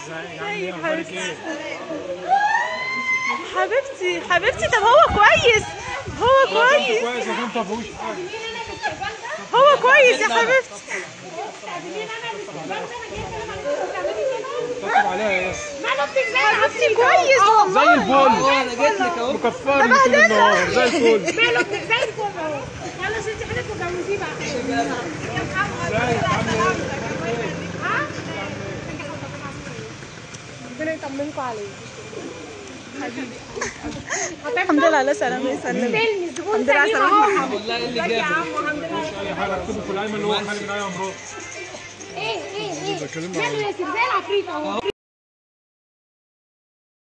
ازيك حبيبتي حبيبتي حبيبتي طب هو كويس هو كويس كويس ما كان فيهوش حاجه هو كويس يا حبيبتي اتصل عليها يا ياسر حبيبتي كويس والله زي الفل انا جيت لك اهو مكفرني طول النهار زي الفل ماله ابنك زي الفل اهو يلا ستي حضرتك وجوزيه بقى ربنا يطمنكم عليه الحمد لله على سلامة يسلمك تلمس زبون الحمد لله على سليم اهو سلامتك والله اللي ازيك يا جابك عم الحمد لله اي حاجه اكتبه في الايمن اللي هو خالد معايا امراض ايه ايه ايه يلا يا سيدي زي العفريت اهو